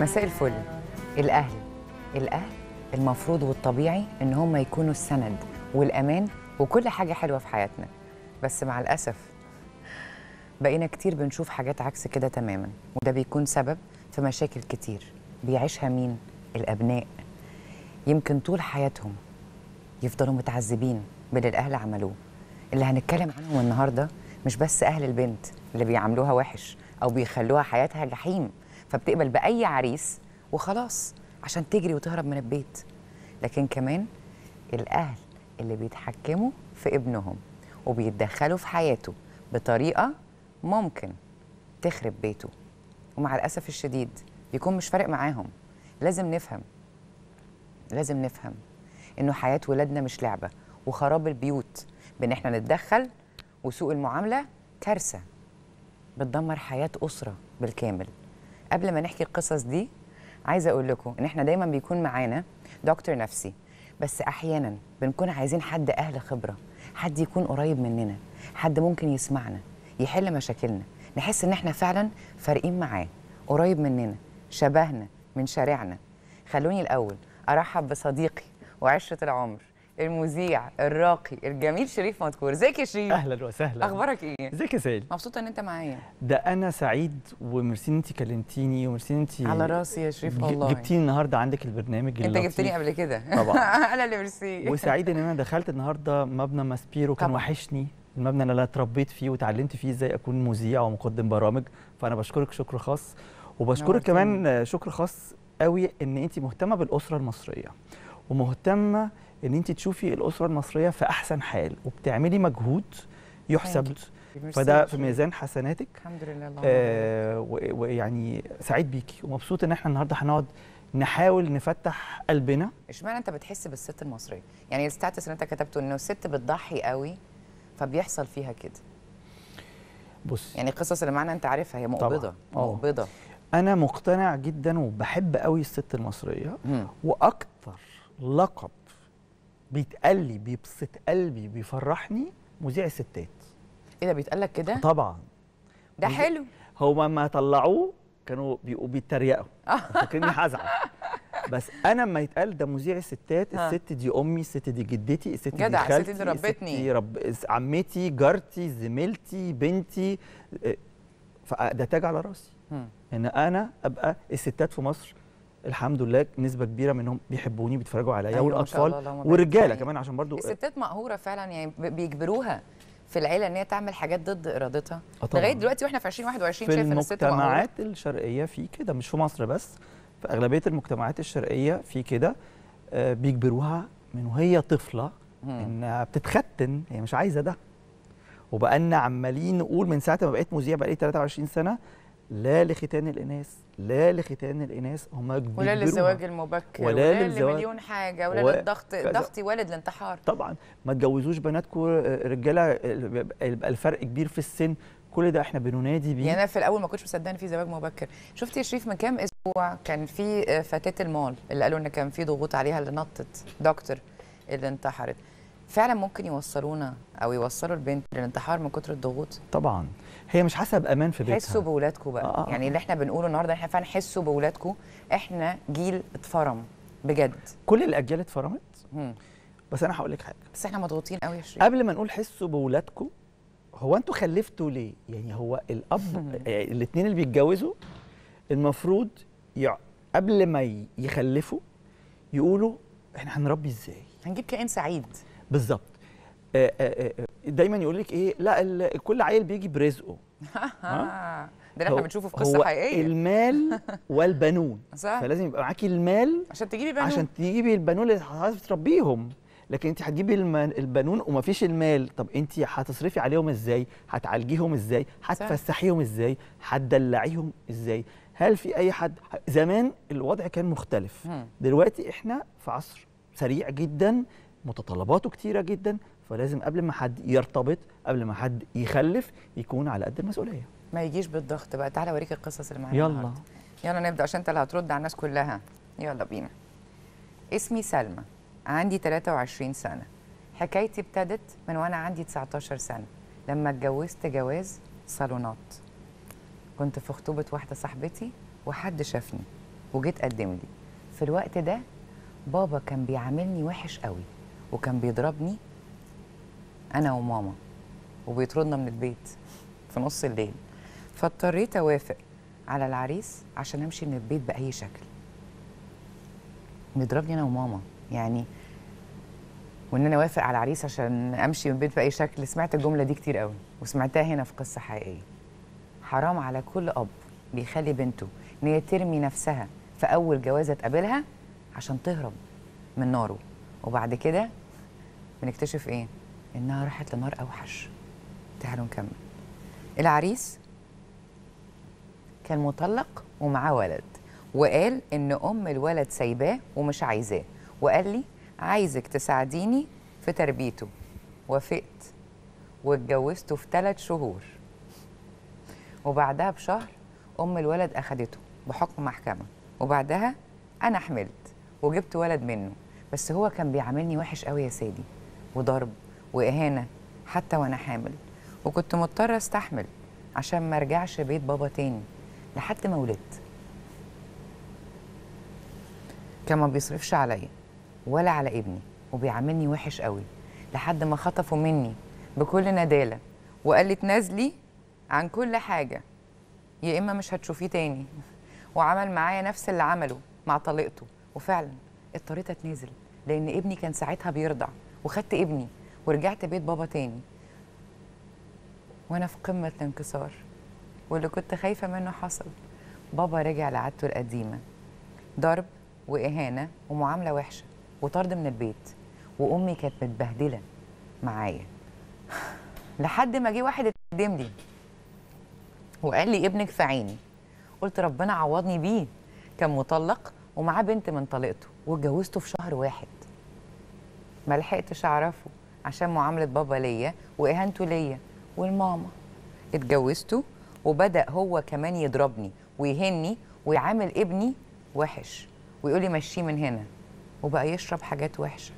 مساء الفل الأهل الأهل المفروض والطبيعي إن هم يكونوا السند والأمان وكل حاجة حلوة في حياتنا بس مع الأسف بقينا كتير بنشوف حاجات عكس كده تماما وده بيكون سبب في مشاكل كتير بيعيشها مين؟ الأبناء يمكن طول حياتهم يفضلوا متعذبين باللي الأهل عملوه اللي هنتكلم عنهم النهاردة مش بس أهل البنت اللي بيعاملوها وحش أو بيخلوها حياتها جحيم فبتقبل بأي عريس وخلاص عشان تجري وتهرب من البيت لكن كمان الأهل اللي بيتحكموا في ابنهم وبيتدخلوا في حياته بطريقة ممكن تخرب بيته ومع الأسف الشديد بيكون مش فارق معاهم لازم نفهم لازم نفهم إنه حياة ولادنا مش لعبة وخراب البيوت بإن إحنا نتدخل وسوء المعاملة كارثة بتدمر حياة أسرة بالكامل قبل ما نحكي القصص دي عايزة أقول لكم إن إحنا دايما بيكون معانا دكتور نفسي بس أحيانا بنكون عايزين حد أهل خبرة حد يكون قريب مننا حد ممكن يسمعنا يحل مشاكلنا نحس إن إحنا فعلا فارقين معاه قريب مننا شبهنا من شارعنا خلوني الأول أرحب بصديقي وعشرة العمر المذيع الراقي الجميل شريف مذكور ازيك يا شريف اهلا وسهلا اخبارك ايه ازيك يا سالي مبسوطه ان انت معايا ده انا سعيد وميرسي ان انت كلمتيني وميرسي ان انت على راسي يا شريف ج- والله جبتيني النهارده عندك البرنامج انت اللطيف. جبتني قبل كده طبعا. انا اللي ميرسي وسعيد ان انا دخلت النهارده مبنى ماسبيرو كان طبعا. وحشني المبنى اللي انا اتربيت فيه وتعلمت فيه ازاي اكون مذيع ومقدم برامج فانا بشكرك شكر خاص وبشكرك نورتيني. كمان آه، شكر خاص قوي ان انت مهتمه بالاسره المصريه ومهتمه ان انت تشوفي الاسره المصريه في احسن حال وبتعملي مجهود يحسب ميرسي فده يا في شريف. ميزان حسناتك الحمد لله اللهم بارك. آه و- ويعني سعيد بيكي ومبسوط ان احنا النهارده هنقعد نحاول نفتح قلبنا اشمعنى انت بتحس بالست المصريه يعني الستاتس اللي انت كتبته انه الست بتضحي قوي فبيحصل فيها كده بص يعني القصص اللي معانا انت عارفها هي طبعاً. مقبضه آه. مقبضه انا مقتنع جدا وبحب قوي الست المصريه مم. واكتر لقب بيتقال لي بيبسط قلبي بيفرحني مذيع الستات ايه ده بيتقال لك كده طبعا ده مذيع- حلو هو ما طلعوه كانوا بيبقوا بيتريقوا فاكريني هزعل بس انا لما يتقال ده مذيع الستات ها. الست دي امي الست دي جدتي الست دي جدع، الست خالتي دي ربتني. دي رب... عمتي جارتي زميلتي بنتي إيه، فده تاج على راسي مم. ان انا ابقى الستات في مصر الحمد لله نسبه كبيره منهم بيحبوني بيتفرجوا عليا أيوة، ما شاء الله، والاطفال اللهم بارك. والرجاله يعني كمان عشان برضو الستات مقهوره فعلا يعني ب- بيجبروها في العيله ان هي تعمل حاجات ضد ارادتها آه طبعاً. لغايه دلوقتي واحنا في 2021 في شايف ان الست مقهوره المجتمعات الشرقيه في كده مش في مصر بس في اغلبيه المجتمعات الشرقيه في كده آه، بيجبروها من وهي طفله مم. انها بتتختن هي مش عايزه ده وبقالنا عمالين نقول من ساعه ما بقيت مذيع بقالي 23 سنه لا لختان الاناث لا لختان الاناث هم ولا بيجبروها. للزواج المبكر ولا ولا للزواج. لمليون حاجه ولا و- للضغط كذا. ضغط والد الانتحار طبعا ما تجوزوش بناتكم رجاله يبقى يبقى الفرق كبير في السن كل ده احنا بننادي بيه يعني انا في الاول ما كنتش مصدقه ان في زواج مبكر شفت يا شريف من كام اسبوع كان في آه، فتاه المال اللي قالوا ان كان في ضغوط عليها اللي نطت دكتور اللي انتحرت فعلا ممكن يوصلونا او يوصلوا البنت للانتحار من كتر الضغوط طبعا هي مش حاسه بامان في بيتها حسوا بولادكم بقى آه، آه، يعني اللي احنا بنقوله النهارده احنا فعلا حسوا بولادكم احنا جيل اتفرم بجد كل الاجيال اتفرمت مم. بس انا هقول لك حاجه بس احنا مضغوطين قوي يا شريف قبل ما نقول حسوا بولادكم هو انتوا خلفتوا ليه يعني هو الاب الاثنين اللي بيتجوزوا المفروض يع... قبل ما ي- يخلفوا يقولوا احنا هنربي ازاي هنجيب كائن سعيد بالظبط آه، آه، آه، دايما يقول لك ايه لا ال- كل عيل بيجي برزقه ده اللي احنا هو- بنشوفه في قصه هو حقيقيه المال والبنون صح فلازم يبقى معاكي المال عشان تجيبي بنو عشان تجيبي البنون اللي هتعرفي تربيهم لكن انت هتجيبي الم- البنون ومفيش المال طب انت هتصرفي عليهم ازاي هتعالجيهم ازاي هتفسحيهم ازاي هتدلعيهم ازاي هل في اي حد زمان الوضع كان مختلف مم. دلوقتي احنا في عصر سريع جدا متطلباته كتيره جدا فلازم قبل ما حد يرتبط قبل ما حد يخلف يكون على قد المسؤوليه ما يجيش بالضغط بقى تعالى اوريك القصص اللي معانا يلا النهاردة. يلا نبدا عشان انت اللي هترد على الناس كلها يلا بينا اسمي سلمى عندي 23 سنه حكايتي ابتدت من وانا عندي 19 سنه لما اتجوزت جواز صالونات كنت في خطوبه واحده صاحبتي وحد شافني وجيت قدم لي في الوقت ده بابا كان بيعاملني وحش قوي وكان بيضربني انا وماما وبيطردنا من البيت في نص الليل فاضطريت اوافق على العريس عشان امشي من البيت باي شكل بيضربني انا وماما يعني وان انا اوافق على العريس عشان امشي من البيت باي شكل سمعت الجمله دي كتير قوي وسمعتها هنا في قصه حقيقيه حرام على كل اب بيخلي بنته ان هي ترمي نفسها في اول جوازه تقابلها عشان تهرب من ناره وبعد كده بنكتشف ايه انها راحت لنار اوحش تعالوا نكمل العريس كان مطلق ومعاه ولد وقال ان ام الولد سايباه ومش عايزاه وقال لي عايزك تساعديني في تربيته وافقت واتجوزته في ثلاث شهور وبعدها بشهر ام الولد اخدته بحكم محكمه وبعدها انا حملت وجبت ولد منه بس هو كان بيعاملني وحش قوي يا سيدي وضرب واهانه حتى وانا حامل وكنت مضطره استحمل عشان ما ارجعش بيت بابا تاني لحد ما ولدت كان ما بيصرفش عليا ولا على ابني وبيعاملني وحش قوي لحد ما خطفوا مني بكل ندالة وقال لي تنازلي عن كل حاجة يا إما مش هتشوفيه تاني وعمل معايا نفس اللي عمله مع طليقته وفعلا اضطريت اتنازل لأن ابني كان ساعتها بيرضع وخدت ابني ورجعت بيت بابا تاني وأنا في قمة الانكسار واللي كنت خايفة منه حصل بابا رجع لعادته القديمة ضرب وإهانة ومعاملة وحشة وطرد من البيت وأمي كانت متبهدلة معايا لحد ما جه واحد اتقدم لي وقال لي ابنك في عيني قلت ربنا عوضني بيه كان مطلق ومعاه بنت من طليقته واتجوزته في شهر واحد ما لحقتش اعرفه عشان معامله بابا ليا واهانته ليا والماما اتجوزته وبدا هو كمان يضربني ويهني ويعامل ابني وحش ويقول لي مشيه من هنا وبقى يشرب حاجات وحشه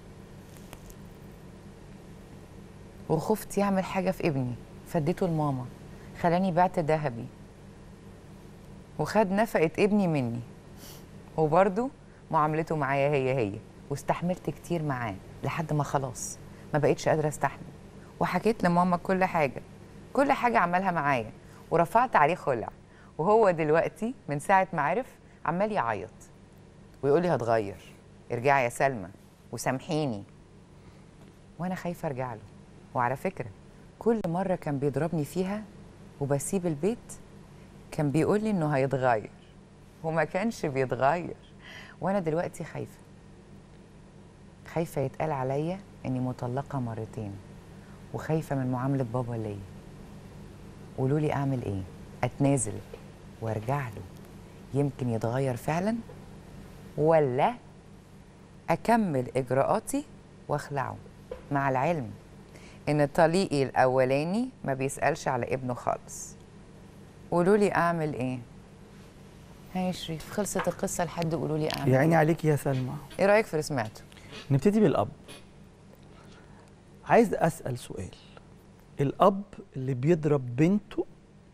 وخفت يعمل حاجه في ابني فديته لماما خلاني بعت ذهبي وخد نفقه ابني مني وبرضه معاملته معايا هي هي واستحملت كتير معاه لحد ما خلاص ما بقتش قادره استحمل وحكيت لماما كل حاجه كل حاجه عملها معايا ورفعت عليه خلع وهو دلوقتي من ساعه ما عرف عمال يعيط ويقول لي هتغير ارجعي يا سلمى وسامحيني وانا خايفه ارجع له وعلى فكره كل مره كان بيضربني فيها وبسيب البيت كان بيقول لي انه هيتغير وما كانش بيتغير وانا دلوقتي خايفه خايفه يتقال عليا اني مطلقه مرتين وخايفه من معامله بابا ليا قولوا لي اعمل ايه اتنازل وارجع له يمكن يتغير فعلا ولا اكمل اجراءاتي واخلعه مع العلم ان طليقي الاولاني ما بيسالش على ابنه خالص قولوا لي اعمل ايه ها يا شريف خلصت القصه لحد قولوا لي اعمل يا عيني ايه عليك يا سلمى ايه رايك في اللي سمعته نبتدي بالاب عايز اسال سؤال الاب اللي بيضرب بنته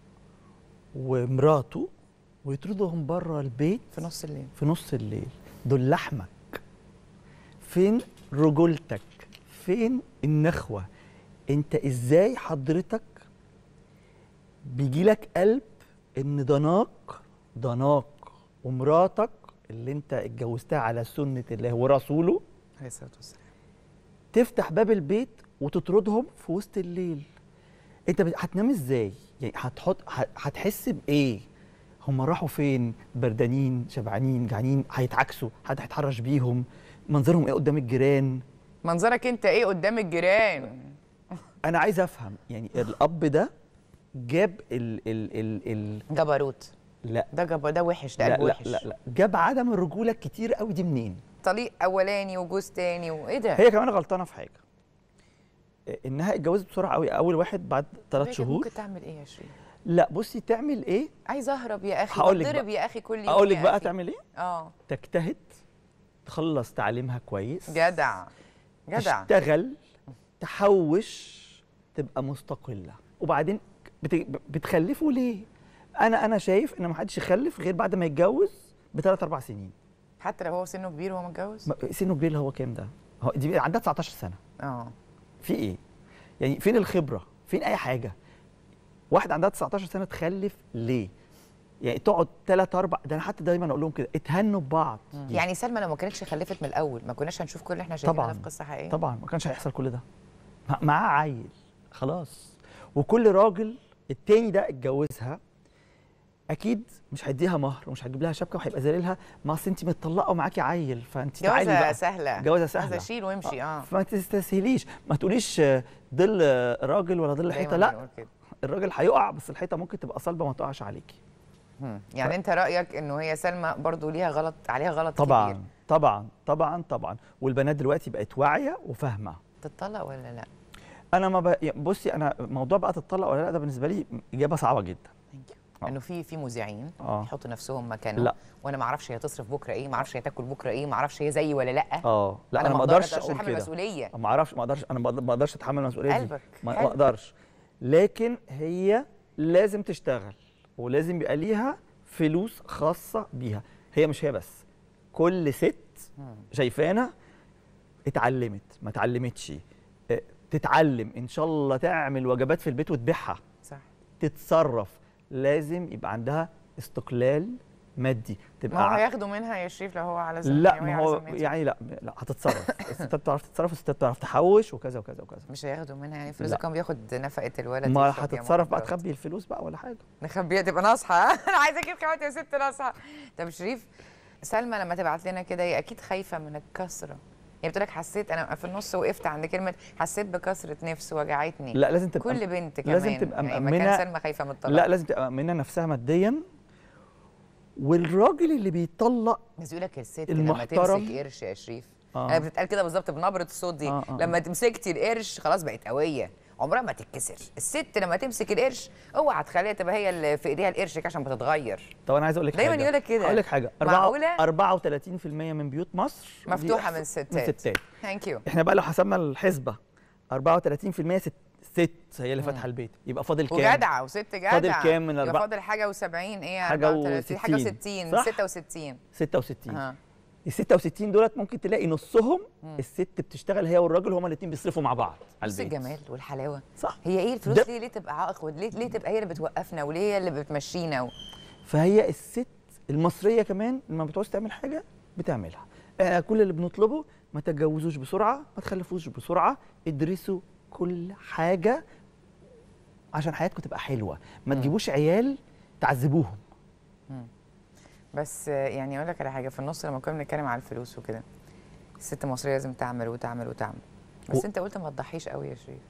ومراته ويطردهم بره البيت في نص الليل في نص الليل دول لحمك فين رجولتك فين النخوة انت ازاي حضرتك بيجيلك قلب ان ضناك ضناك ومراتك اللي انت اتجوزتها على سنة الله ورسوله عليه الصلاه والسلام تفتح باب البيت وتطردهم في وسط الليل انت بت- هتنام ازاي يعني هتحط ه- هتحس بايه هم راحوا فين بردانين شبعانين جعانين هيتعكسوا حد هيتحرش بيهم منظرهم ايه قدام الجيران منظرك انت ايه قدام الجيران انا عايز افهم يعني الاب ده جاب ال ال ال ال جبروت لا ده جب ده وحش ده لا قلب لا, وحش لا لا جاب عدم الرجوله كتير قوي دي منين طليق اولاني وجوز تاني وايه ده هي كمان غلطانه في حاجه انها اتجوزت بسرعه قوي اول واحد بعد ثلاث هي كانت شهور ممكن تعمل ايه يا شريف لا بصي تعمل ايه عايز اهرب يا اخي هقول لك بتضرب بقى. يا اخي كل يوم اقول لك يا بقى أخي. تعمل ايه اه تجتهد تخلص تعليمها كويس جدع جدع تشتغل تحوش تبقى مستقله وبعدين بت... بتخلفوا ليه انا انا شايف ان ما حدش يخلف غير بعد ما يتجوز بثلاث اربع سنين حتى لو هو سنه كبير وهو متجوز ما- سنه كبير اللي هو كام ده هو دي عندها 19 سنه اه في ايه يعني فين الخبره فين اي حاجه واحد عندها 19 سنه تخلف ليه يعني تقعد ثلاث اربع ده انا حتى دايما اقول لهم كده اتهنوا ببعض يعني سلمى لو ما كانتش خلفت من الاول ما كناش هنشوف كل اللي احنا شايفينه طبعاً. ده في قصه حقيقيه طبعا ما كانش هيحصل كل ده مع- معاه عيل خلاص وكل راجل التاني ده اتجوزها اكيد مش هيديها مهر ومش هتجيب لها شبكه وهيبقى زاللها ما اصل انت متطلقه ومعاكي عيل فانت تعالي جوازه بقى سهله جوازه سهله شيل وامشي اه فما تستسهليش ما تقوليش آه، ظل آه، راجل ولا ظل دايماً حيطه لا بنقول كده. الراجل هيقع بس الحيطه ممكن تبقى صلبه ما تقعش عليكي مم. يعني انت رايك انه هي سلمى برضو ليها غلط عليها غلط طبعا كبير طبعا طبعا طبعا والبنات دلوقتي بقت واعيه وفاهمه تتطلق ولا لا انا ما ب... يعني بصي انا موضوع بقى تتطلق ولا لا ده بالنسبه لي اجابه صعبه جدا ثانك آه. انه في في مذيعين آه. يحطوا نفسهم مكانه لا. وانا ما اعرفش هي تصرف بكره ايه ما اعرفش هي تاكل بكره ايه ما اعرفش هي زيي ولا لا اه لا انا, ما ما اقدرش اقدرش اقول اتحمل كده مسؤوليه ما اعرفش ما اقدرش انا ما اقدرش اتحمل المسؤوليه دي قلبك ما ما حلو. اقدرش لكن هي لازم تشتغل ولازم يبقى ليها فلوس خاصه بيها هي مش هي بس كل ست مم. شايفانا اتعلمت ما اتعلمتش اه، تتعلم ان شاء الله تعمل وجبات في البيت وتبيعها صح تتصرف لازم يبقى عندها استقلال مادي تبقى ما هو ع- هياخدوا منها يا شريف لو هو على زمن لا وهي ما على هو زمنتي. يعني لا لا هتتصرف الستات بتعرف تتصرف والستات بتعرف تحوش وكذا وكذا وكذا مش هياخدوا منها يعني فلوس لا. كان بياخد نفقه الولد ما يشرب يا هتتصرف بقى مخدرات. تخبي الفلوس بقى ولا حاجه نخبيها تبقى ناصحه انا عايزه اجيب كمان يا ست ناصحه طب شريف سلمى لما تبعت لنا كده هي اكيد خايفه من الكسره يعني بتقول لك حسيت انا في النص وقفت عند كلمه حسيت بكسره نفس وجعتني لا لازم تبقى كل بنت كمان لازم تبقى يعني مأمنة- مكان سلمى خايفه من الطلاق لا لازم تبقى مأمنة نفسها ماديا والراجل اللي بيطلق بس يقول لك الست لما المحترم. تمسك قرش يا شريف آه. انا بتتقال كده بالظبط بنبره الصوت دي آه، آه. لما تمسكتي القرش خلاص بقت قويه عمرها ما تتكسر الست لما تمسك القرش اوعى تخليها تبقى هي اللي في ايديها القرش كده عشان بتتغير طب انا عايز اقول لك دايماً حاجه يقول لك كده. هقول لك حاجه معقولة؟ 34% من بيوت مصر دي مفتوحه أحسن- من ستات من ستات ثانك يو احنا بقى لو حسبنا الحسبه 34% ست ست هي اللي فاتحه البيت يبقى فاضل كام وجدعه وست جدعه فاضل كام من يبقى أربعة؟ فاضل حاجه و70 ايه حاجة 34 حاجه و60. و60 صح؟ 66 66 ها ال 66 دولت ممكن تلاقي نصهم الست بتشتغل هي والراجل هما الاثنين بيصرفوا مع بعض على بص البيت الجمال والحلاوه صح هي ايه الفلوس ده- ليه ليه تبقى عائق وليه ليه تبقى هي اللي بتوقفنا وليه هي اللي بتمشينا و... فهي الست المصريه كمان لما بتعوز تعمل حاجه بتعملها آه كل اللي بنطلبه ما تتجوزوش بسرعه ما تخلفوش بسرعه ادرسوا كل حاجه عشان حياتكم تبقى حلوه ما تجيبوش عيال تعذبوهم بس آه، يعني اقول لك على حاجه في النص لما كنا بنتكلم على الفلوس وكده الست المصريه لازم تعمل وتعمل وتعمل بس و- انت قلت ما تضحيش قوي يا شريف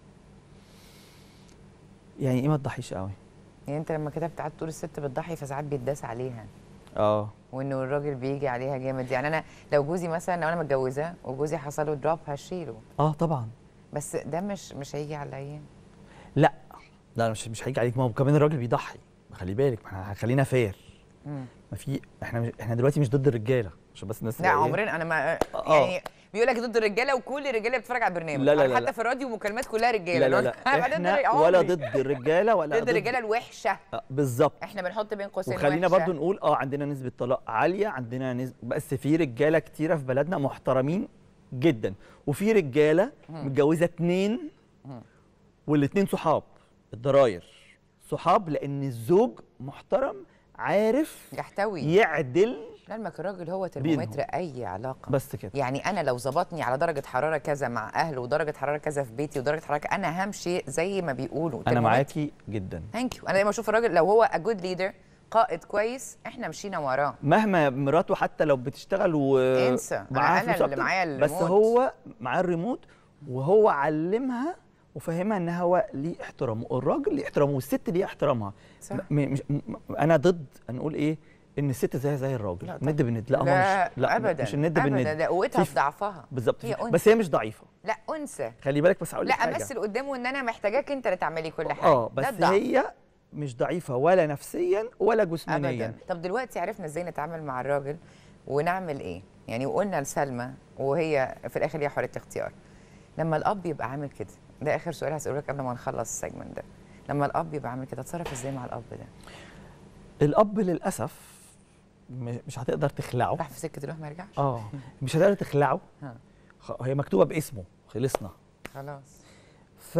يعني ايه ما تضحيش قوي يعني انت لما كتبت قعدت تقول الست بتضحي فساعات بيتداس عليها اه وانه الراجل بيجي عليها جامد يعني انا لو جوزي مثلا لو انا متجوزه وجوزي حصل له دروب هشيله اه طبعا بس ده مش مش هيجي على العيان لا لا مش مش هيجي عليك ما هو كمان الراجل بيضحي خلي بالك ما احنا خلينا فير مم. ما في احنا مش احنا دلوقتي مش ضد الرجاله عشان بس الناس لا تبقى إيه؟ عمرنا انا ما آه. يعني بيقول لك ضد الرجاله وكل الرجاله بتتفرج على البرنامج لا، لا، أنا لا، حتى لا. في الراديو مكالمات كلها رجاله لا لا لو لا أنا ضد احنا الرج- ولا عمري. ضد الرجاله ولا ضد الرجاله الوحشه آه، بالظبط احنا بنحط بين قوسين وخلينا وحشة. برضو نقول اه عندنا نسبه طلاق عاليه عندنا نسبة بس في رجاله كتيره في بلدنا محترمين جدا وفي رجاله متجوزه اتنين والاتنين صحاب الضراير صحاب لان الزوج محترم عارف يحتوي يعدل لعلمك الراجل هو ترمومتر اي علاقه بس كده يعني انا لو ظبطني على درجه حراره كذا مع اهله ودرجه حراره كذا في بيتي ودرجه حراره كذا، انا همشي زي ما بيقولوا انا معاكي جدا ثانك يو انا دايما اشوف الراجل لو هو ا جود ليدر قائد كويس احنا مشينا وراه مهما مراته حتى لو بتشتغل و انسى. معاها أنا- فلوس أنا اللي أكتر، معايا بس الريموت. هو معاه الريموت وهو علمها وفهمها ان هو ليه احترامه الراجل ليه احترامه والست ليه احترامها صح. م- مش م- انا ضد نقول ايه ان الست زيها زي الراجل لا طبعا. ند بالند لا, هو لا مش لا ابدا مش الند ابدا بالند ده قوتها في- في ضعفها بالظبط هي في- أنثى. بس هي مش ضعيفه لا انثى خلي بالك بس هقول لا لك حاجه امثل قدامه ان انا محتاجاك انت اللي تعملي كل حاجه اه ده بس الضعف. هي مش ضعيفه ولا نفسيا ولا جسمانيا ابدا طب دلوقتي عرفنا ازاي نتعامل مع الراجل ونعمل ايه يعني وقلنا لسلمى وهي في الاخر ليها حريه اختيار لما الاب يبقى عامل كده ده اخر سؤال هساله لك قبل ما نخلص السيجمنت ده لما الاب يبقى عامل كده اتصرف ازاي مع الاب ده الاب للاسف م- مش هتقدر تخلعه راح في سكه يروح ما يرجعش اه مش هتقدر تخلعه ها. خ- هي مكتوبه باسمه خلصنا خلاص ف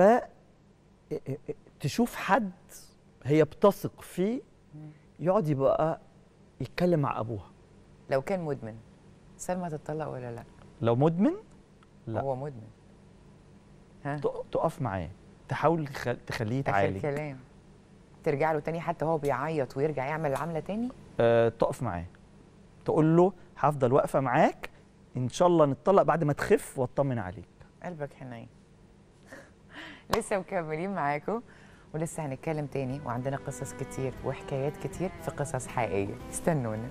تشوف حد هي بتثق فيه يقعد يبقى يتكلم مع ابوها لو كان مدمن سلمى تتطلق ولا لا لو مدمن لا. هو مدمن ها ت- تقف معاه تحاول تخ- تخليه اخر يتعالج كلام ترجع له تاني حتى هو بيعيط ويرجع يعمل العمله تاني آه، تقف معاه تقول له هفضل واقفه معاك ان شاء الله نتطلق بعد ما تخف واطمن عليك قلبك حنين لسه مكملين معاكم ولسه هنتكلم تاني وعندنا قصص كتير وحكايات كتير في قصص حقيقيه استنونا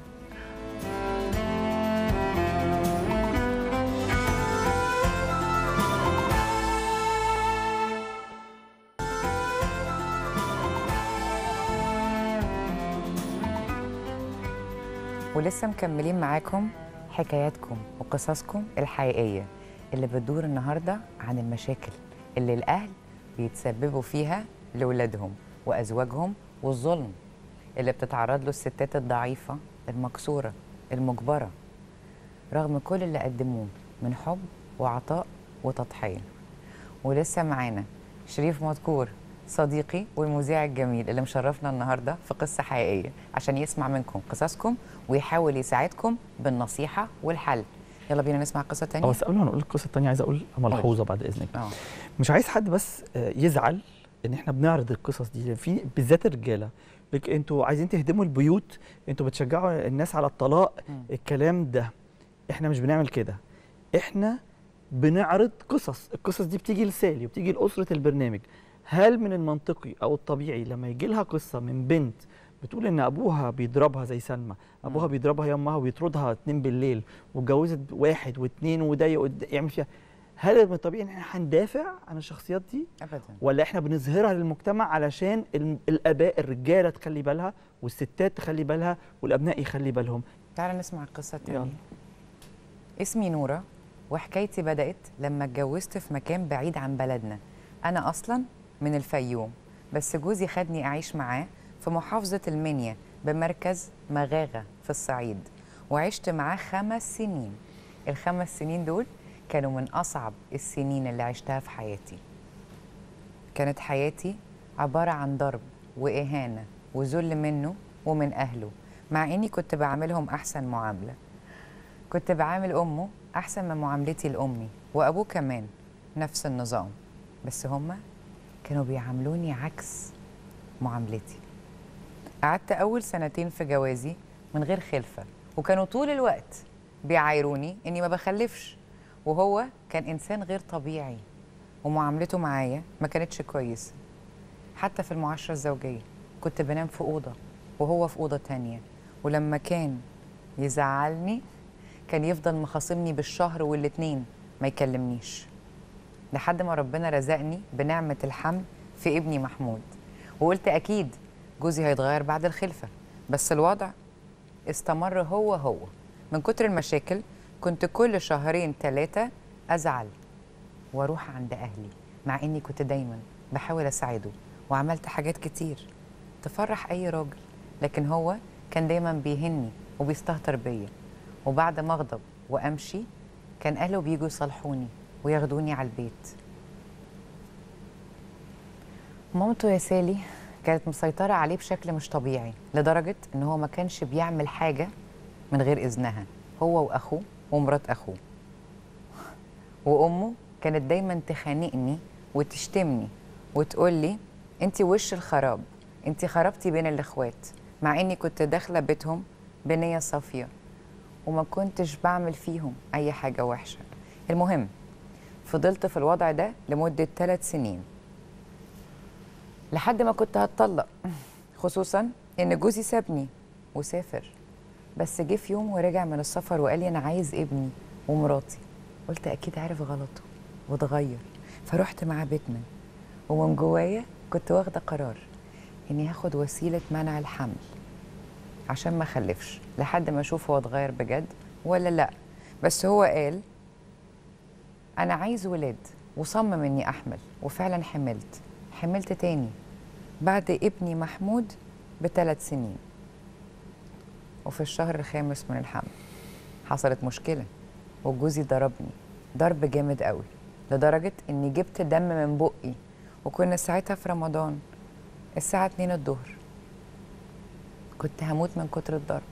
ولسه مكملين معاكم حكاياتكم وقصصكم الحقيقية اللي بتدور النهاردة عن المشاكل اللي الأهل بيتسببوا فيها لأولادهم وأزواجهم والظلم اللي بتتعرض له الستات الضعيفة المكسورة المجبرة رغم كل اللي قدموه من حب وعطاء وتضحية ولسه معانا شريف مذكور صديقي والمذيع الجميل اللي مشرفنا النهارده في قصه حقيقيه عشان يسمع منكم قصصكم ويحاول يساعدكم بالنصيحه والحل يلا بينا نسمع قصه اه تانية بس قبل ما نقول القصه الثانيه عايز اقول ملحوظه بعد اذنك اه مش عايز حد بس آه، يزعل ان احنا بنعرض القصص دي في بالذات الرجاله لك انتوا عايزين تهدموا البيوت انتوا بتشجعوا الناس على الطلاق مم. الكلام ده احنا مش بنعمل كده احنا بنعرض قصص القصص دي بتيجي لسالي وبتيجي لاسره البرنامج هل من المنطقي او الطبيعي لما يجي لها قصه من بنت بتقول ان ابوها بيضربها زي سلمى ابوها مم. بيضربها يا ويطردها اتنين بالليل واتجوزت واحد واتنين وده يقد- يعمل فيها هل من الطبيعي ان احنا هندافع عن الشخصيات دي ابدا ولا احنا بنظهرها للمجتمع علشان ال- الاباء الرجاله تخلي بالها والستات تخلي بالها والابناء يخلي بالهم تعالى نسمع القصه التانية يلا. اسمي نوره وحكايتي بدات لما اتجوزت في مكان بعيد عن بلدنا انا اصلا من الفيوم بس جوزي خدني اعيش معاه في محافظه المنيا بمركز مغاغه في الصعيد وعشت معاه خمس سنين الخمس سنين دول كانوا من اصعب السنين اللي عشتها في حياتي كانت حياتي عباره عن ضرب واهانه وذل منه ومن اهله مع اني كنت بعاملهم احسن معامله كنت بعامل امه احسن من معاملتي لامي وابوه كمان نفس النظام بس هما كانوا بيعاملوني عكس معاملتي قعدت اول سنتين في جوازي من غير خلفه وكانوا طول الوقت بيعايروني اني ما بخلفش وهو كان انسان غير طبيعي ومعاملته معايا ما كانتش كويسه حتى في المعاشره الزوجيه كنت بنام في اوضه وهو في اوضه تانية ولما كان يزعلني كان يفضل مخاصمني بالشهر والاتنين ما يكلمنيش لحد ما ربنا رزقني بنعمة الحمل في ابني محمود وقلت أكيد جوزي هيتغير بعد الخلفة بس الوضع استمر هو هو من كتر المشاكل كنت كل شهرين ثلاثة أزعل وأروح عند أهلي مع إني كنت دايما بحاول أساعده وعملت حاجات كتير تفرح أي راجل لكن هو كان دايما بيهني وبيستهتر بيا وبعد ما أغضب وأمشي كان أهله بيجوا يصالحوني وياخدوني على البيت مامته يا سالي كانت مسيطرة عليه بشكل مش طبيعي لدرجة إن هو ما كانش بيعمل حاجة من غير إذنها هو وأخوه ومرات أخوه وأمه كانت دايما تخانقني وتشتمني وتقول لي أنت وش الخراب أنت خربتي بين الإخوات مع إني كنت داخلة بيتهم بنية صافية وما كنتش بعمل فيهم أي حاجة وحشة المهم فضلت في الوضع ده لمدة ثلاث سنين لحد ما كنت هتطلق خصوصا ان جوزي سابني وسافر بس جه في يوم ورجع من السفر وقال لي انا عايز ابني ومراتي قلت اكيد عارف غلطه واتغير فرحت مع بيتنا ومن جوايا كنت واخده قرار اني هاخد وسيله منع الحمل عشان ما اخلفش لحد ما اشوف هو اتغير بجد ولا لا بس هو قال انا عايز ولاد وصمم اني احمل وفعلا حملت حملت تاني بعد ابني محمود بثلاث سنين وفي الشهر الخامس من الحمل حصلت مشكله وجوزي ضربني ضرب جامد قوي لدرجه اني جبت دم من بقي وكنا ساعتها في رمضان الساعه 2 الظهر كنت هموت من كتر الضرب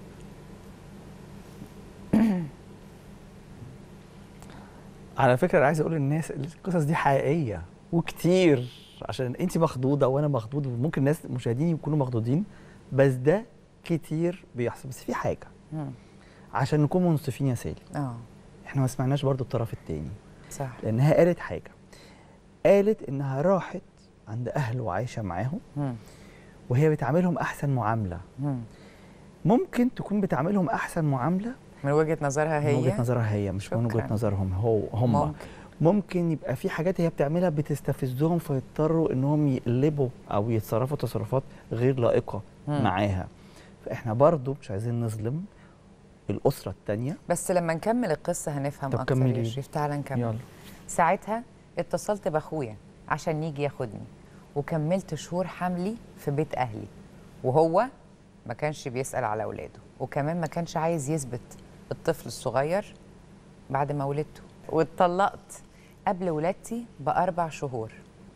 على فكره انا عايز اقول للناس القصص دي حقيقيه وكتير عشان انت مخضوضه وانا مخضوض وممكن الناس المشاهدين يكونوا مخضوضين بس ده كتير بيحصل بس في حاجه مم. عشان نكون منصفين يا سالي اه احنا ما سمعناش برضو الطرف التاني صح لانها قالت حاجه قالت انها راحت عند اهله وعايشه معاهم مم. وهي بتعاملهم احسن معامله مم. ممكن تكون بتعاملهم احسن معامله من وجهه نظرها هي من وجهه نظرها هي مش من وجهه شكراً. نظرهم هو هم ممكن ممكن يبقى في حاجات هي بتعملها بتستفزهم فيضطروا انهم يقلبوا او يتصرفوا تصرفات غير لائقه مم. معاها فاحنا برضو مش عايزين نظلم الاسره الثانيه بس لما نكمل القصه هنفهم طب اكتر كملي. يا شريف تعالى نكمل يلا ساعتها اتصلت باخويا عشان يجي ياخدني وكملت شهور حملي في بيت اهلي وهو ما كانش بيسال على اولاده وكمان ما كانش عايز يثبت الطفل الصغير بعد ما ولدته واتطلقت قبل ولادتي باربع شهور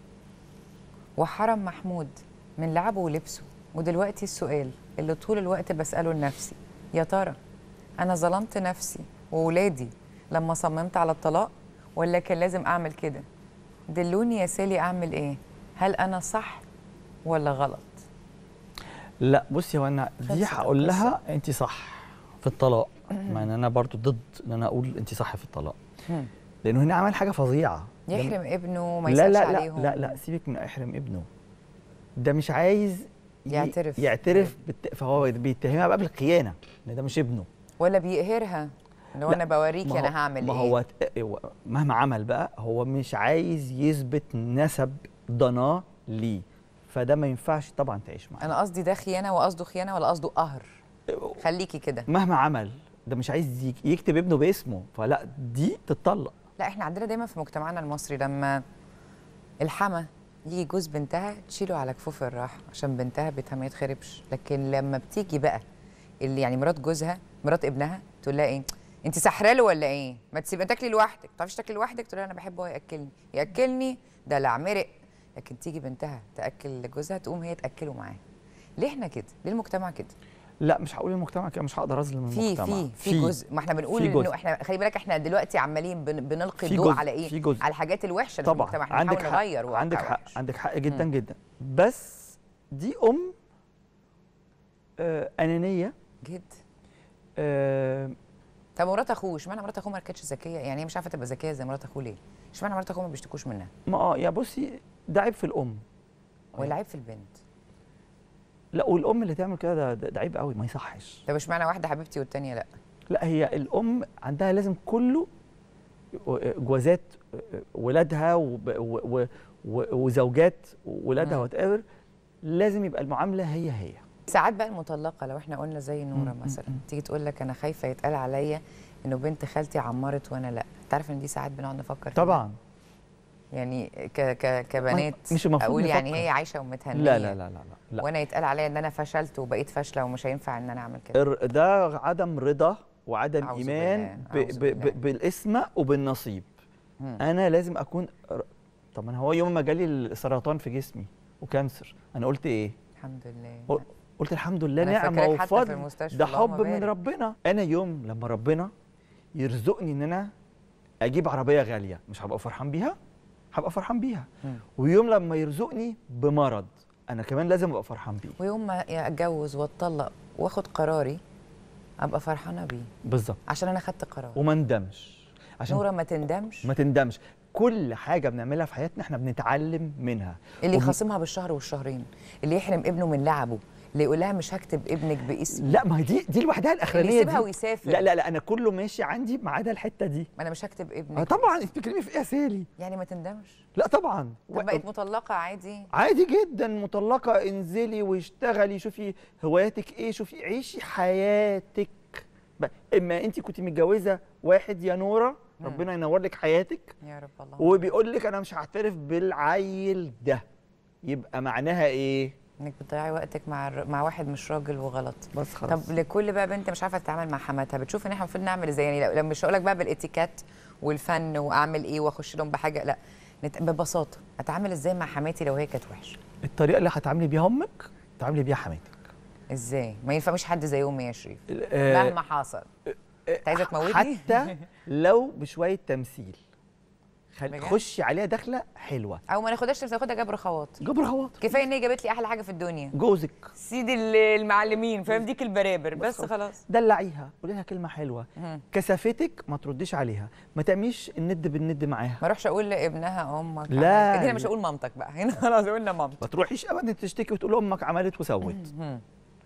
وحرم محمود من لعبه ولبسه ودلوقتي السؤال اللي طول الوقت بساله لنفسي يا ترى انا ظلمت نفسي وولادي لما صممت على الطلاق ولا كان لازم اعمل كده دلوني يا سالي اعمل ايه هل انا صح ولا غلط لا بصي هو انا دي خلصت هقول لها القصة. انت صح في الطلاق مع ان انا برضو ضد ان انا اقول انت صح في الطلاق مم. لانه هنا عمل حاجه فظيعه ده- يحرم ابنه وما لا يسالش لا لا عليهم لا لا سيبك من احرم ابنه ده مش عايز ي- يعترف. يعترف بالت... فهو بيتهمها بقى بالخيانه ان ده مش ابنه ولا بيقهرها اللي هو لا، انا بوريكي ما هو- انا هعمل ما ايه هو ت- هو مهما عمل بقى هو مش عايز يثبت نسب ضناه ليه فده ما ينفعش طبعا تعيش معاه انا قصدي ده خيانه وقصده خيانه ولا قصده قهر خليكي كده مهما عمل ده مش عايز يك- يكتب ابنه باسمه فلا دي تتطلق لا احنا عندنا دايما في مجتمعنا المصري لما الحما يجي جوز بنتها تشيله على كفوف الراحه عشان بنتها بيتها ما يتخربش لكن لما بتيجي بقى اللي يعني مرات جوزها مرات ابنها تقول لها ايه انت سحراله ولا ايه ما تسيبي تاكلي لوحدك ما تعرفيش تاكلي لوحدك تقول لها انا بحبه هو ياكلني ياكلني ده لا مرق لكن تيجي بنتها تاكل جوزها تقوم هي تاكله معاه ليه احنا كده ليه المجتمع كده لا مش هقول المجتمع كده مش هقدر اظلم في المجتمع في في جزء ما احنا بنقول في انه جزء. احنا خلي بالك احنا دلوقتي عمالين بن بنلقي في الضوء جزء. على ايه في جزء. على الحاجات الوحشه اللي في طبعا المجتمع احنا عندك بنحاول حق نغير واقع عندك حق وحش. عندك حق جدا مم. جدا بس دي ام آه انانيه جد آه طب مرات اخوه اشمعنى مرات اخوه ما كانتش ذكيه يعني هي مش عارفه تبقى ذكيه زي مرات اخوه ليه اشمعنى مرات اخوه ما بيشتكوش منها ما اه يا بصي ده عيب في الام ولا عيب في البنت لا والام اللي تعمل كده ده, ده, ده عيب قوي ما يصحش طب اشمعنى واحده حبيبتي والتانيه لا لا هي الام عندها لازم كله جوازات ولادها وب- و- و- و- وزوجات ولادها مم. وات ايفر لازم يبقى المعامله هي هي ساعات بقى المطلقه لو احنا قلنا زي نوره مم، مثلا مم. تيجي تقول لك انا خايفه يتقال عليا انه بنت خالتي عمرت وانا لا تعرف ان دي ساعات بنقعد نفكر فيها؟ طبعا يعني ك ك كبنات مش المفروض اقول يعني نفكر. هي عايشه ومتهنيه لا لا لا لا لا, لا. وانا يتقال عليا ان انا فشلت وبقيت فاشله ومش هينفع ان انا اعمل كده الر- ده عدم رضا وعدم أعوذ ايمان بالله، ب أعوذ ب بالله. ب بالاسم وبالنصيب مم. انا لازم اكون ر- طب انا هو يوم ما جالي السرطان في جسمي وكانسر انا قلت ايه الحمد لله قل- قلت الحمد لله أنا نعمه فاكراك حتى في وفضل المستشفى، ده اللهم حب من بارك. ربنا انا يوم لما ربنا يرزقني ان انا اجيب عربيه غاليه مش هبقى فرحان بيها هبقى فرحان بيها مم. ويوم لما يرزقني بمرض انا كمان لازم ابقى فرحان بيه ويوم ما اتجوز واتطلق واخد قراري ابقى فرحانه بيه بالظبط عشان انا خدت قرار وما ندمش عشان نوره ما تندمش ما تندمش كل حاجه بنعملها في حياتنا احنا بنتعلم منها اللي وب- يخاصمها بالشهر والشهرين اللي يحرم ابنه من لعبه اللي يقول لها مش هكتب ابنك باسمي لا ما هي دي دي لوحدها اللي الاخرانيه يسيبها دي ويسافر لا لا لا انا كله ماشي عندي ما عدا الحته دي ما انا مش هكتب ابنك آه طبعا انت بتتكلمي في ايه يا سالي يعني ما تندمش لا طبعا طب بقت مطلقه عادي عادي جدا مطلقه انزلي واشتغلي شوفي هواياتك ايه شوفي عيشي حياتك ب- اما انت كنت متجوزه واحد يا نوره مم. ربنا ينور لك حياتك يا رب الله وبيقول لك انا مش هعترف بالعيل ده يبقى معناها ايه انك بتضيعي وقتك مع الر- مع واحد مش راجل وغلط بس خلاص طب لكل بقى بنت مش عارفه تتعامل مع حماتها بتشوف ان احنا المفروض نعمل ازاي يعني لو- لو مش هقول لك بقى بالاتيكات والفن واعمل ايه واخش لهم بحاجه لا نت- ببساطه اتعامل ازاي مع حماتي لو هي كانت وحشه الطريقه اللي هتعاملي بيها امك تعاملي بيها حماتك ازاي ما ينفعش حد زي امي يا شريف آه، مهما حصل انت عايزه تموتني حتى لو بشويه تمثيل خل... بجد؟ خشي عليها دخله حلوه او ما ناخدهاش ناخدها جبر خواطر جبر خواطر كفايه ان هي جابت لي احلى حاجه في الدنيا جوزك سيد ال- المعلمين فاهم ديك البرابر بس خلاص دلعيها قولي لها كلمه حلوه مم. كثافتك ما ترديش عليها ما تعمليش الند بالند معاها ما اروحش اقول لابنها امك لا، عملت. هنا مش لا. هقول مامتك بقى هنا خلاص قلنا مامتك ما تروحيش ابدا تشتكي وتقول امك عملت وسوت مم.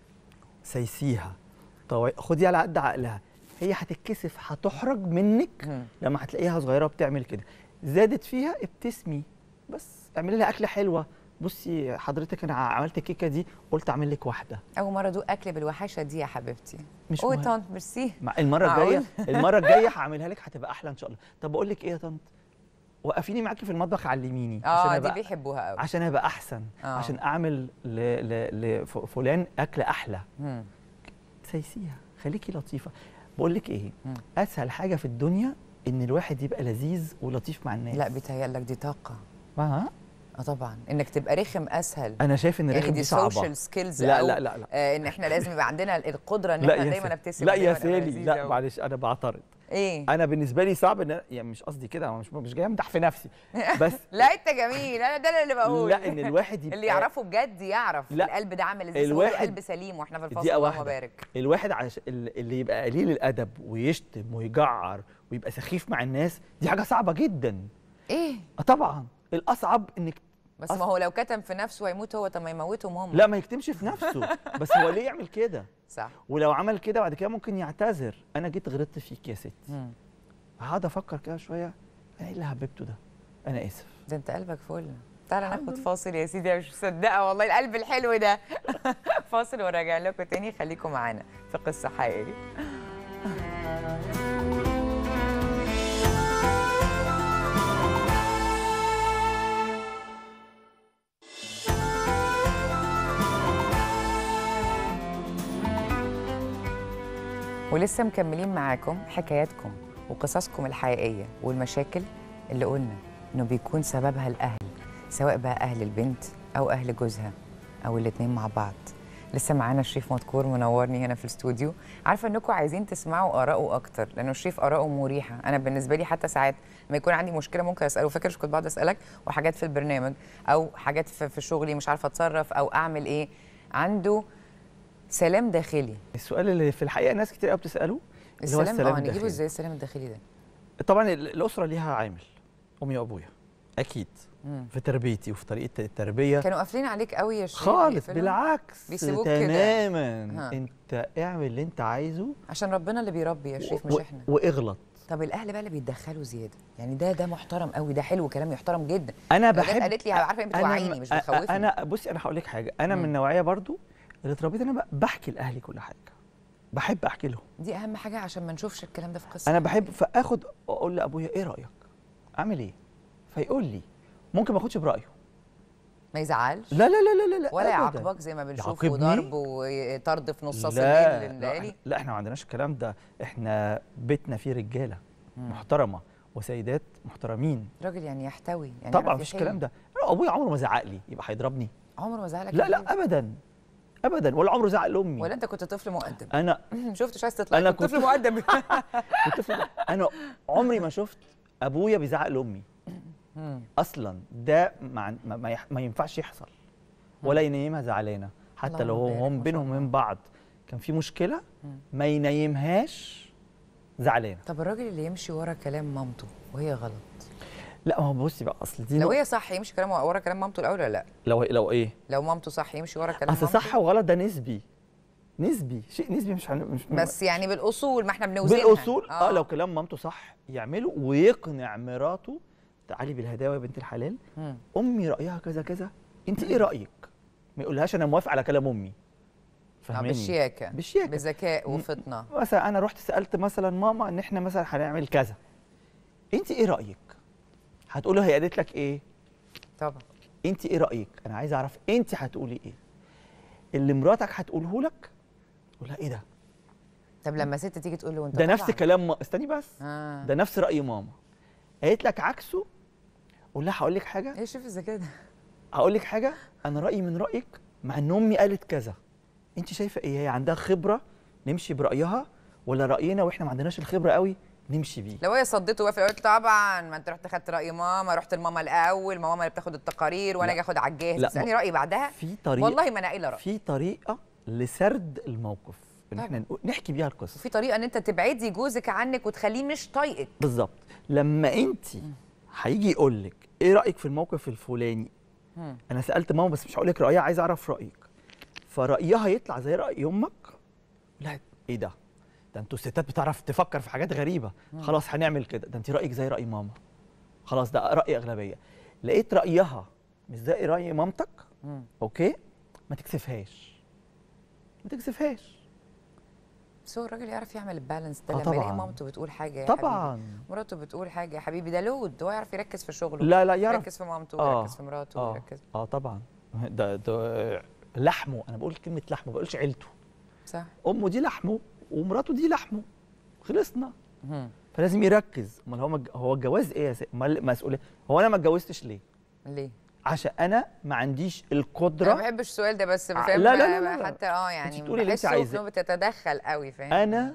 سيسيها طوي... خدي على قد عقلها هي هتتكسف هتحرج منك مم. لما هتلاقيها صغيره بتعمل كده زادت فيها ابتسمي بس اعملي لها اكله حلوه بصي حضرتك انا عملت الكيكه دي قلت اعمل لك واحده اول مره ادوق اكل بالوحشه دي يا حبيبتي مش اوه مهم. طنط ميرسي مع المره معقول؟ الجايه المره الجايه هعملها لك هتبقى احلى ان شاء الله طب بقول لك ايه يا طنط وقفيني معاكي في المطبخ علميني اه دي أبقى- بيحبوها قوي عشان ابقى احسن آه. عشان اعمل ل- ل- لفلان اكله احلى مم. سيسيها خليكي لطيفه بقول لك ايه مم. اسهل حاجه في الدنيا ان الواحد يبقى لذيذ ولطيف مع الناس لا بيتهيألك دي طاقه ما اه طبعا انك تبقى رخم اسهل انا شايف ان يعني الرخم دي دي صعبه سوشيال سكيلز لا أو لا لا لا آه ان احنا لازم يبقى عندنا القدره ان لا احنا يا دايما سالي. نبتسم لا يا ودايما نبقى سالي لذيذة لا و- معلش انا بعترض ايه انا بالنسبه لي صعب ان يعني مش قصدي كده أنا مش مش جاي امدح في نفسي بس لا انت جميل انا ده اللي بقول لا ان الواحد يبقى اللي يعرفه بجد يعرف لا. القلب ده عامل ازاي الواحد- الواحد قلب سليم واحنا في الفاصل دقيقه اللهم واحده بارك الواحد عش... اللي يبقى قليل الادب ويشتم ويجعر ويبقى سخيف مع الناس دي حاجه صعبه جدا ايه آه طبعا الاصعب انك بس أص- ما هو لو كتم في نفسه هيموت هو طب ما يموتهم هم لا ما يكتمش في نفسه بس هو ليه يعمل كده صح ولو عمل كده بعد كده ممكن يعتذر انا جيت غلطت فيك يا ستي مم. هقعد افكر كده شويه انا ايه اللي حببته ده انا اسف ده انت قلبك فل تعالى ناخد فاصل يا سيدي أنا مش مصدقه والله القلب الحلو ده فاصل وراجع لكم تاني خليكم معانا في قصه حقيقيه ولسه مكملين معاكم حكاياتكم وقصصكم الحقيقيه والمشاكل اللي قلنا انه بيكون سببها الاهل سواء بقى اهل البنت او اهل جوزها او الاتنين مع بعض لسه معانا شريف مذكور منورني هنا في الاستوديو عارفه انكم عايزين تسمعوا اراءه اكتر لانه شريف اراءه مريحه انا بالنسبه لي حتى ساعات لما يكون عندي مشكله ممكن اساله فاكر مش كنت بقعد اسالك وحاجات في البرنامج او حاجات في, في شغلي مش عارفه اتصرف او اعمل ايه عنده سلام داخلي السؤال اللي في الحقيقه ناس كتير قوي بتساله اللي هو السلام اه هنجيبه الداخلي. ازاي السلام الداخلي ده طبعا ال- الاسره ليها عامل امي وابويا اكيد مم. في تربيتي وفي طريقه التربيه كانوا قافلين عليك قوي يا شريف خالص بيقفلوا؟ بالعكس بيسيبوك كده. تماما ها. انت اعمل اللي انت عايزه عشان ربنا اللي بيربي يا شريف مش و- احنا واغلط طب الاهل بقى اللي بيتدخلوا زياده يعني ده ده محترم قوي ده حلو كلام يحترم جدا انا لو جت بحب قالت لي عارفه انت بتوعيني مش أنا- بتخوفني انا بصي انا هقول لك حاجه انا من مم. النوعيه برضو اللي اتربيت انا ب- بحكي لاهلي كل حاجه بحب احكي لهم دي اهم حاجه عشان ما نشوفش الكلام ده في قصه انا بحب فاخد اقول لابويا ايه رايك اعمل ايه فيقول لي ممكن ما اخدش برايه ما يزعلش لا لا لا لا لا ولا أبداً. يعاقبك زي ما بنشوف يعاقبني؟ وضرب وطرد في نص لا الليل لا, الليالي لا احنا ما عندناش الكلام ده احنا بيتنا فيه رجاله مم. محترمه وسيدات محترمين راجل يعني يحتوي يعني طبعا يعرف مفيش يحل. الكلام ده ابويا عمره ما زعق لي يبقى هيضربني عمره ما زعلك لا يا لا شريف؟ ابدا ابدا ولا عمره زعق لامي ولا انت كنت طفل مؤدب انا شفت مش عايز تطلع أنا كنت كنت- طفل مؤدب كنت في انا عمري ما شفت ابويا بيزعق لامي مم. اصلا ده ما, ما, ما, يح- ما ينفعش يحصل ولا ينيمها زعلانه حتى لو اللهم بارك، ما هم شاء بينهم الله. من بعض كان في مشكله مم. ما ينيمهاش زعلانه طب الراجل اللي يمشي ورا كلام مامته وهي غلط لا ما هو بصي بقى اصل دي لو نقطة- هي صح يمشي كلام ورا كلام مامته الاول ولا لا لو لو ايه لو مامته صح يمشي ورا كلام اصل مامته صح وغلط ده نسبي نسبي شيء نسبي مش هن... مش بس يعني بالاصول ما احنا بنوزنها بالاصول اه لو كلام مامته صح يعمله ويقنع مراته تعالي بالهداوه يا بنت الحلال مم. امي رايها كذا كذا انت ايه رايك ما يقولهاش انا موافق على كلام امي آه، فاهماني بالشياكه بالشياكه بذكاء م- وفطنه مثلا انا رحت سالت مثلا ماما ان احنا مثلا هنعمل كذا انت ايه رايك هتقولي هي قالت لك ايه طبعا انت ايه رايك انا عايز اعرف انت هتقولي ايه اللي مراتك هتقوله لك قول لها ايه ده طب لما ست تيجي تقول له انت ده نفس طبعاً. كلام ما... استني بس اه ده نفس راي ماما قالت لك عكسه قول لها هقول لك حاجه ايه شوف اذا كده هقول لك حاجه انا رايي من رايك مع ان امي قالت كذا انت شايفه ايه هي عندها خبره نمشي برايها ولا راينا واحنا ما عندناش الخبره قوي نمشي بيه لو هي صدته وافق قلت طبعا ما انت رحت خدت راي ماما رحت لماما الاول ما ماما اللي بتاخد التقارير وانا لا. اجي اخد على الجاهز لا، تسالني ما- رايي بعدها في طريقه والله ما انا قايله رايي في طريقه لسرد الموقف ان احنا طبعاً. نقول- نحكي بيها القصه وفي طريقه ان انت تبعدي جوزك عنك وتخليه مش طايقك بالظبط لما انت هيجي يقول لك ايه رايك في الموقف الفلاني مم. انا سالت ماما بس مش هقول لك رايها عايز اعرف رايك فرايها يطلع زي راي امك لا ايه ده ده انتوا الستات بتعرف تفكر في حاجات غريبه خلاص هنعمل كده ده انت رايك زي راي ماما خلاص ده راي اغلبيه لقيت رايها مش زي راي مامتك مم. اوكي ما تكسفهاش ما تكسفهاش بس هو الراجل يعرف يعمل البالانس ده آه لما يلاقي طبعاً. مامته بتقول حاجه يا حبيبي طبعا مراته بتقول حاجه يا حبيبي ده لود هو يعرف يركز في شغله لا لا يعرف يركز في مامته آه. ويركز في مراته اه ويركز اه طبعا ده ده لحمه انا بقول كلمه لحمه ما بقولش عيلته صح امه دي لحمه ومراته دي لحمه خلصنا مم. فلازم يركز امال هو مج... هو الجواز ايه يا سي... امال المسؤوليه هو انا ما اتجوزتش ليه ليه عشان انا ما عنديش انا ما القدره بحبش السؤال ده بس ع- فاهم لا- لا- لا- لا. حتى اه يعني بتقولي اللي أنت بحسه عايزاه. إنه بتتدخل قوي فاهم انا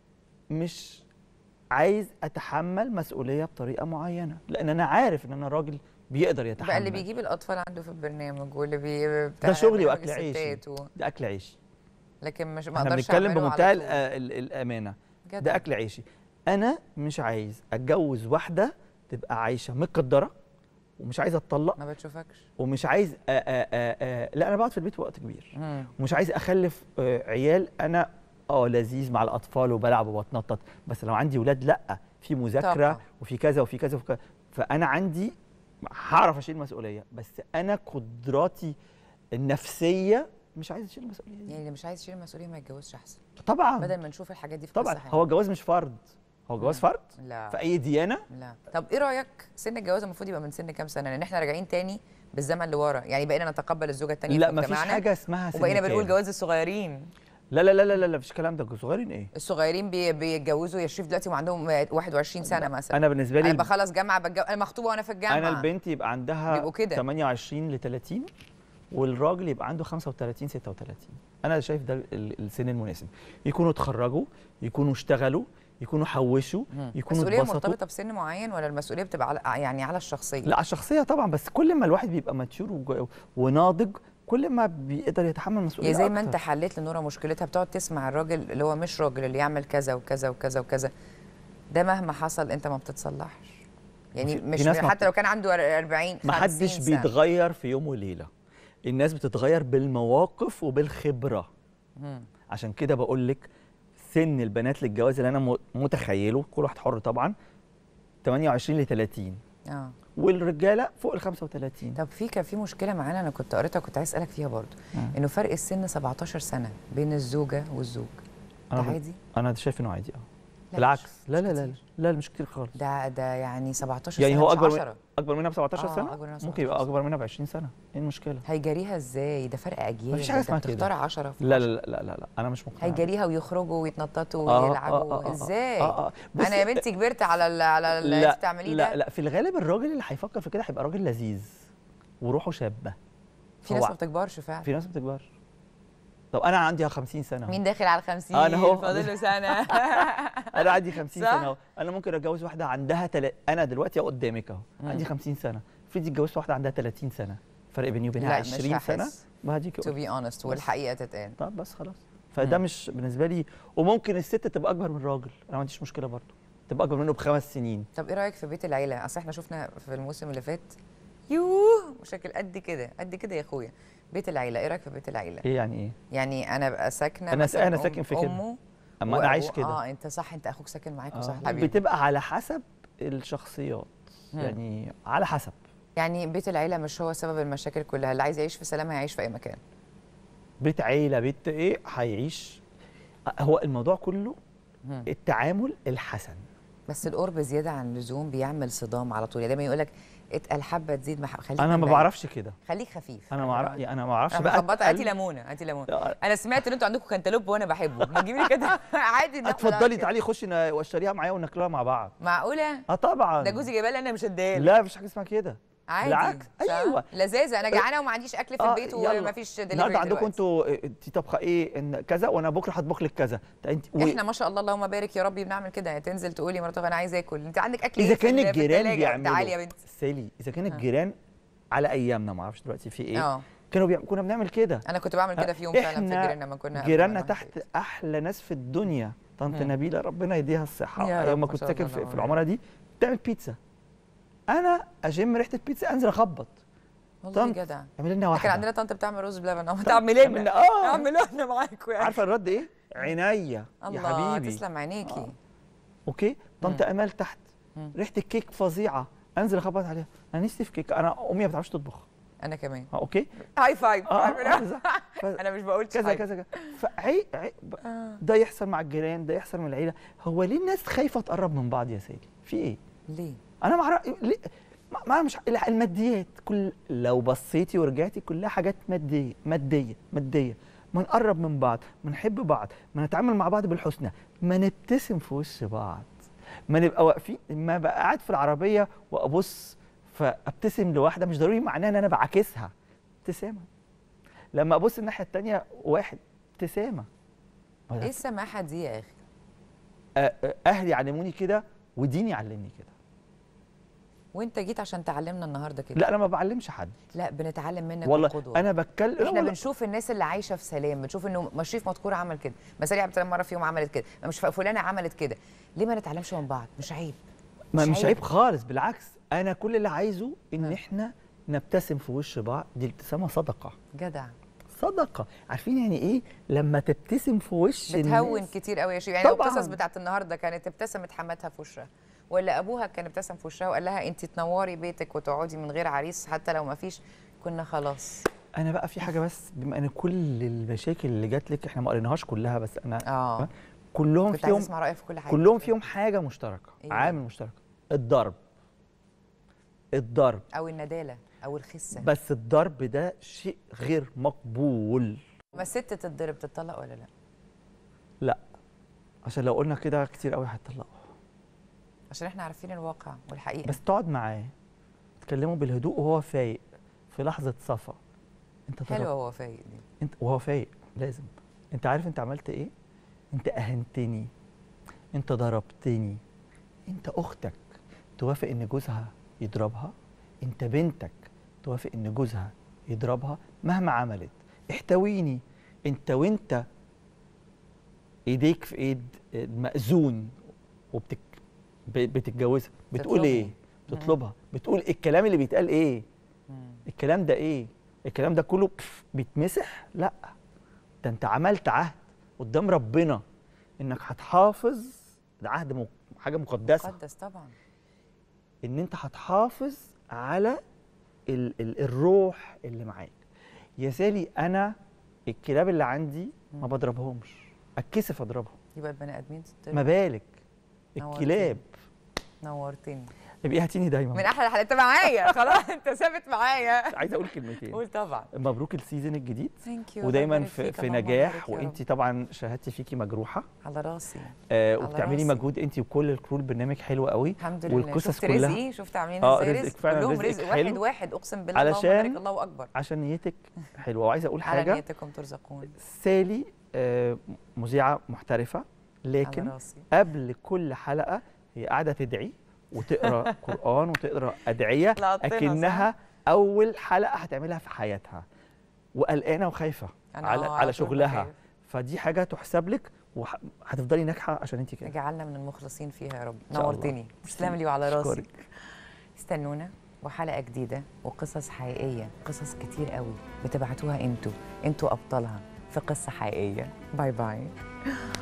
مش عايز اتحمل مسؤوليه بطريقه معينه لان انا عارف ان انا راجل بيقدر يتحمل بقى اللي بيجيب الاطفال عنده في البرنامج واللي بي بتاع ده شغلي برنامج واكل عيشي الستات و... ده اكل عيشي لكن مش ما احنا اقدرش بنتكلم أعمله بمنتهى على ال- طول. ال- الامانه جدع. ده اكل عيشي انا مش عايز اتجوز واحده تبقى عايشه متقدره ومش عايز اتطلق ما بتشوفكش ومش عايز آآ آآ آآ لا انا بقعد في البيت وقت كبير مم. ومش عايز اخلف آه، عيال انا اه لذيذ مع الاطفال وبلعب وبتنطط بس لو عندي ولاد لا في مذاكره طبعاً. وفي كذا وفي كذا وفي كذا فانا عندي هعرف اشيل مسؤوليه بس انا قدراتي النفسيه مش عايز اشيل المسؤوليه دي يعني اللي مش عايز يشيل المسؤوليه ما يتجوزش احسن طبعا بدل ما نشوف الحاجات دي في طبعا قصة هو الجواز مش فرض هو الجواز فرض لا في اي ديانه لا طب ايه رايك سن الجواز المفروض يبقى من سن كام سنه لان احنا راجعين تاني بالزمن لورا يعني بقينا نتقبل الزوجه الثانيه لا في ما فيش مجتمعنا حاجه اسمها سن وبقينا بنقول كام. جواز الصغيرين لا لا لا لا لا, لا مفيش الكلام ده صغيرين ايه الصغيرين بي بيتجوزوا يا شريف دلوقتي وعندهم 21 سنه مثلا انا بالنسبه لي انا بخلص جامعه بتجو... انا مخطوبه وانا في الجامعه انا البنت يبقى عندها بيبقوا كده. 28 ل 30 والراجل يبقى عنده 35 36 انا شايف ده ال- السن المناسب يكونوا اتخرجوا يكونوا اشتغلوا يكونوا حوشوا يكونوا مسؤوليه اتبسطوا مرتبطه بسن معين ولا المسؤوليه بتبقى على يعني على الشخصيه لا على الشخصيه طبعا بس كل ما الواحد بيبقى ماتشور وج- وناضج كل ما بيقدر يتحمل مسؤوليه يا زي ما أكتر. انت حليت لنورا مشكلتها بتقعد تسمع الراجل اللي هو مش راجل اللي يعمل كذا وكذا وكذا وكذا ده مهما حصل انت ما بتتصلحش يعني في- في مش ناس ما حتى بت- لو كان عنده 40 ما 50 حدش سنة. بيتغير في يوم وليله الناس بتتغير بالمواقف وبالخبره مم. عشان كده بقول لك سن البنات للجواز اللي انا م- متخيله كل واحد حر طبعا 28 ل 30 اه والرجاله فوق ال 35 طب في كان في مشكله معانا انا كنت قريتها كنت عايز اسالك فيها برضو مم. انه فرق السن 17 سنه بين الزوجه والزوج ده أنا ب- عادي انا شايف انه عادي اه لا، بالعكس مش- لا مش لا لا كتير. لا لا مش كتير خالص ده ده يعني 17 يعني سنه هو مش اكبر من 10 اكبر منها ب 17 آه، سنه أكبر منها ب ممكن يبقى 17 اكبر منها ب 20 سنه ايه المشكله هيجاريها ازاي ده فرق اجيال مفيش حاجة ده اسمها انت كده. بتختار 10 في لا 10. لا لا لا لا انا مش مقتنع هيجاريها ويخرجوا ويتنططوا آه، ويلعبوا آه، آه، آه، ازاي آه، آه. بصي، انا يا بنتي كبرت على ال على اللي لا انت بتعمليه لا ده لا في الغالب الراجل اللي هيفكر في كده هيبقى راجل لذيذ وروحه شابه في ناس هو- ما بتكبرش فعلا في ناس ما بتكبرش طب انا عندي 50 سنه أهو. مين داخل على 50 أنا أهو. فاضل له سنه انا عندي 50 صح؟ سنه اهو انا ممكن اتجوز واحده عندها تل... انا دلوقتي اهو قدامك اهو عندي 50 سنه افرضي اتجوزت واحده عندها 30 سنه فرق بيني وبينها لا، مش 20 سنه هحس. ما هديك تو بي اونست والحقيقه تتقال طب بس خلاص فده مش بالنسبه لي وممكن الست تبقى اكبر من الراجل انا ما عنديش مشكله برضه تبقى اكبر منه بخمس سنين طب ايه رايك في بيت العيله اصل احنا شفنا في الموسم اللي فات يوه مشاكل قد كده قد كده يا اخويا بيت العيله ايه رايك في بيت العيله ايه يعني ايه يعني انا ابقى ساكنه أنا س- مثلاً أنا أم- ساكن في كده. امه اما انا عايش وأبوه- كده اه انت صح انت اخوك ساكن معاك آه. وصح حبيبي بتبقى على حسب الشخصيات مم. يعني على حسب يعني بيت العيله مش هو سبب المشاكل كلها اللي عايز يعيش في سلام هيعيش في اي مكان بيت عيله بيت ايه هيعيش هو الموضوع كله مم. التعامل الحسن بس القرب زياده عن اللزوم بيعمل صدام على طول يعني دايما يقول لك اتقل حبه تزيد مح... خليك انا من ما بعيد. بعرفش كده خليك خفيف انا ما اعرف انا ما اعرفش انا بقى مخبطه هاتي أتقل. ليمونه هاتي ليمونه آه، انا سمعت ان انتوا عندكم كانتالوب وانا بحبه ما تجيبي لي كده عادي إن إحنا اتفضلي نعمل تعالي خشي ن- واشتريها معايا وناكلها مع بعض كده. معقوله اه طبعا ده جوزي جايبها لي انا مش هديها له. لا مفيش حاجه اسمها كده عادي بالعكس، صح؟ أيوة. لذاذه انا جعانه وما عنديش اكل في آه، البيت يلا. ومفيش النهارده دليفري عندكم انتوا آه، انت طبخه ايه ان كذا وانا بكره هطبخ لك كذا طب انت و- احنا ما شاء الله اللهم بارك يا ربي بنعمل كده تنزل تقولي مراتك انا عايزه اكل انت عندك اكل اذا ايه في كان ال- في الجيران التلاجة؟ بيعملوا تعالي يا بنتي سالي اذا كان آه. الجيران على ايامنا ما اعرفش دلوقتي في ايه اه كانوا بيعمل كنا بنعمل كده انا كنت بعمل كده في يوم فعلا في إحنا جيراننا لما كنا جيراننا كنا تحت احلى ناس في الدنيا طنط مم. نبيله ربنا يديها الصحه يا رب، ايام ما ما كنت شاء ساكن الله، في, الله في العماره دي بتعمل بيتزا انا اشم ريحه البيتزا انزل اخبط والله طنط جدع اعمل لنا واحده كان عندنا طنط بتعمل رز بلبن اه تعمل اعمل لنا لنا- اه اعملوا لنا معاكم يعني عارفه الرد ايه عينيا يا الله حبيبي تسلم عينيكي اوكي طنط مم. امال تحت مم. ريحه الكيك فظيعه انزل اخبط عليها انا نفسي في كيك انا امي ما بتعرفش تطبخ انا كمان اه اوكي هاي فايف اه آه، بالظبط. ف- انا مش بقول كذا كذا كذا فعي عي آه. ده يحصل مع الجيران ده يحصل من العيله هو ليه الناس خايفه تقرب من بعض يا سيدي في ايه ليه انا ما اعرف ليه ما ما أنا مش لا، الماديات كل لو بصيتي ورجعتي كلها حاجات ماديه ماديه ماديه ما نقرب من بعض ما نحب بعض ما نتعامل مع بعض بالحسنى ما نبتسم في وش بعض ما نبقى واقفين ما بقى قاعد في العربيه وابص فابتسم لواحده مش ضروري معناه ان انا بعاكسها ابتسامه لما ابص الناحيه الثانيه واحد ابتسامه ما ده- ايه السماحه دي يا اخي آه، آه، اهلي علموني كده وديني علمني كده وانت جيت عشان تعلمنا النهارده كده لا انا ما بعلمش حد لا بنتعلم منك والله القدوه انا بتكلم لا احنا والله. بنشوف الناس اللي عايشه في سلام بنشوف انه مشريف مذكور عمل كده مساري عبد السلام مره في يوم عملت كده مش فلانه عملت كده ليه ما نتعلمش من بعض مش عيب ما مش مش عيب. عيب خالص بالعكس انا كل اللي عايزه ان ها. احنا نبتسم في وش بعض دي الابتسامه صدقه جدع صدقه عارفين يعني ايه لما تبتسم في وش بتهون الناس كتير قوي يا شيخ يعني طبعاً. القصص بتاعت النهارده كانت ابتسمت حماتها في وشها ولا ابوها كان ابتسم في وشها وقال لها انت تنوري بيتك وتقعدي من غير عريس حتى لو ما فيش كنا خلاص انا بقى في حاجه بس بما ان كل المشاكل اللي جات لك احنا ما قريناهاش كلها بس انا اه كلهم كنت عايزه فيهم اسمع رايك في كل حاجه كلهم فيهم حاجه مشتركه إيه؟ عامل مشترك الضرب الضرب او النداله او الخسه بس الضرب ده شيء غير مقبول ما الست تتضرب تتطلق ولا لا لا عشان لو قلنا كده كتير قوي هيطلقوا عشان احنا عارفين الواقع والحقيقه بس تقعد معاه تكلمه بالهدوء وهو فايق في لحظه صفا انت حلوه ضرب هو فايق دي انت وهو فايق لازم انت عارف انت عملت ايه انت اهنتني انت ضربتني انت اختك توافق ان جوزها يضربها انت بنتك توافق ان جوزها يضربها مهما عملت احتويني انت وانت ايديك في ايد مأذون وبتك ب- بتتجوزها بتقول تطلبه. ايه بتطلبها بتقول الكلام اللي بيتقال ايه مم. الكلام ده ايه الكلام ده كله بف- بيتمسح لا ده انت عملت عهد قدام ربنا انك هتحافظ ده عهد م... حاجه مقدسه مقدس طبعا ان انت هتحافظ على ال... ال... الروح اللي معاك يا سالي انا الكلاب اللي عندي ما مم. بضربهمش اتكسف اضربهم يبقى البني ادمين تتضرب. ما بالك نورتني. الكلاب نورتني ابقي هاتيني من دايما احلى الحلقات انت معايا خلاص انت ثابت معايا عايز اقول كلمتين قول طبعا مبروك السيزون الجديد ثانك يو ودايما في, في نجاح وانت طبعا شهادتي فيكي مجروحه على راسي آه على وبتعملي راسي. مجهود انت وكل الكرو البرنامج حلو قوي الحمد لله والقصص شفت كلها- رزقي شفت عاملين آه، ازاي رزقك رزق فعلا كلهم رزقك رزق واحد حلو. واحد اقسم بالله علشان- اللهم بارك الله اكبر عشان نيتك حلوه وعايز اقول على حاجه نيتكم ترزقون سالي آه مذيعه محترفه لكن على راسي قبل كل حلقه هي قاعده تدعي وتقرا قران وتقرا ادعيه طلعتنا، اكنها اول حلقه هتعملها في حياتها وقلقانه وخايفه أنا على آه، على طول شغلها بخاف. فدي حاجه تحسب لك وهتفضلي ناجحه عشان انت كده اجعلنا من المخلصين فيها يا رب إن شاء الله. نورتني تسلم لي وعلى راسي أشكرك. استنونا وحلقه جديده وقصص حقيقيه قصص كتير قوي بتبعتوها انتوا انتوا ابطالها في قصه حقيقيه باي باي